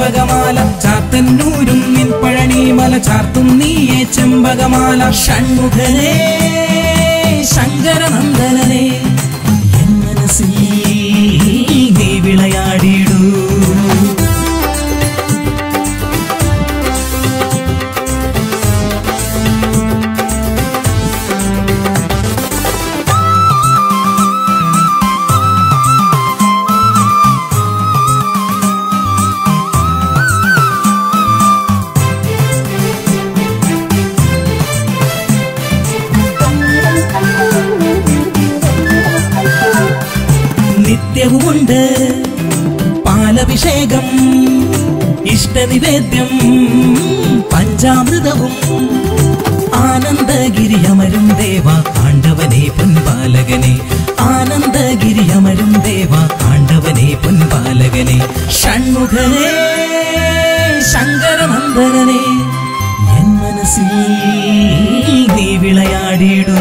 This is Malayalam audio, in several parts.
ചെമ്പകമാല ചാത്തന്നൂരും നിൻ പഴനിമല ചാർത്തും നീയേ ചെമ്പകമാല ഷൺമുഖനേ ശങ്കരനന്ദനനെ എൻ മനസ്സിൽ നീ വിളയാടിയിടൂ നിത്യവുമുണ്ട് പാലഭിഷേകം ഇഷ്ടനിവേദ്യം പഞ്ചാമൃതവും ആനന്ദഗിരിയമരും ദേവ ആണ്ടവനെ പൊൻപാലകനെ ആനന്ദഗിരിയമരും ദേവ ആണ്ടവനെ പൊൻപാലകനെ ഷൺമുഖനെ ശങ്കരനന്ദനനെ എൻ മനസ്സിൽ നീ വിളയാടിയിടൂ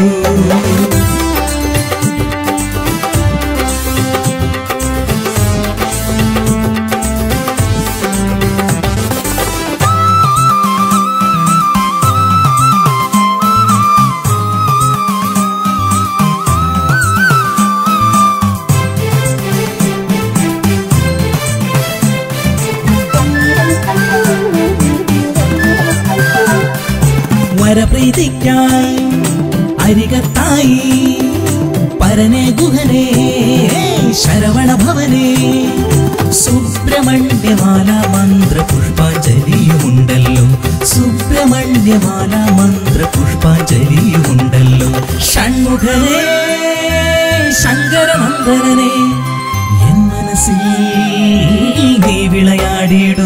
വരപ്രീതിക്കായി അരികത്തായി പരനെ ഗുഹനെ ശരവണ ഭവനെ സുബ്രഹ്മണ്യമാല മന്ത്ര പുഷ്പാഞ്ജലിയുമുണ്ടല്ലോ സുബ്രഹ്മണ്യമാല മന്ത്ര പുഷ്പാഞ്ജലിയുമുണ്ടല്ലോ ഷൺമുഖനെ ശങ്കരനന്ദനനെ എൻ മനസ്സിൽ നീ വിളയാടിയിടൂ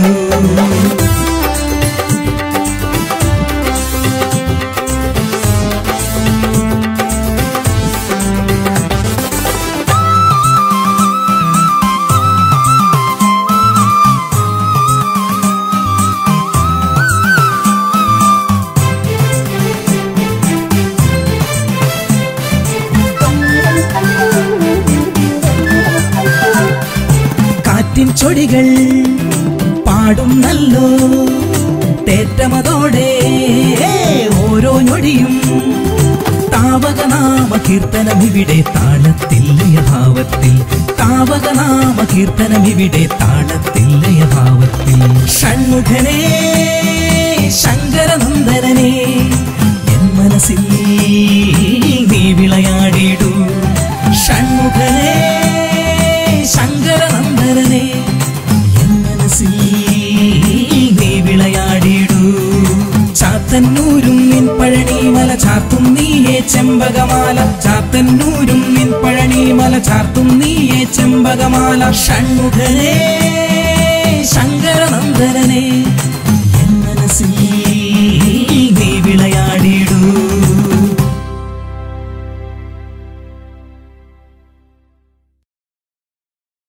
കാറ്റിൻ ചൊടികൾ പാടുന്നല്ലോ തേറ്റമതോടെ ഓരോ ഞൊടിയും താവകനാമ കീർത്തനം ഇവിടെ താളത്തിൽ ലയഭാവത്തിൽ താവകനാമ കീർത്തനം ഇവിടെ താളത്തിൽ ലയഭാവത്തിൽ ഷൺമുഖനെ ശങ്കരനന്ദനനെ എൻ മനസ്സിൽ നീ വിളയാടിയിടൂ ഷൺമുഖനെ ശങ്കരനന്ദനനെ എൻ മനസ്സിൽ നീ വിളയാടിയിടൂ ചാത്തന്നൂരും നിൻ പഴനിമല ചാർത്തും നീയേ ചെമ്പകമാല ചാത്തന്നൂരും നിൻ പഴനിമല ചാർത്തും നീയേ ചെമ്പകമാല ഷൺമുഖനെ ശങ്കരനന്ദനനെ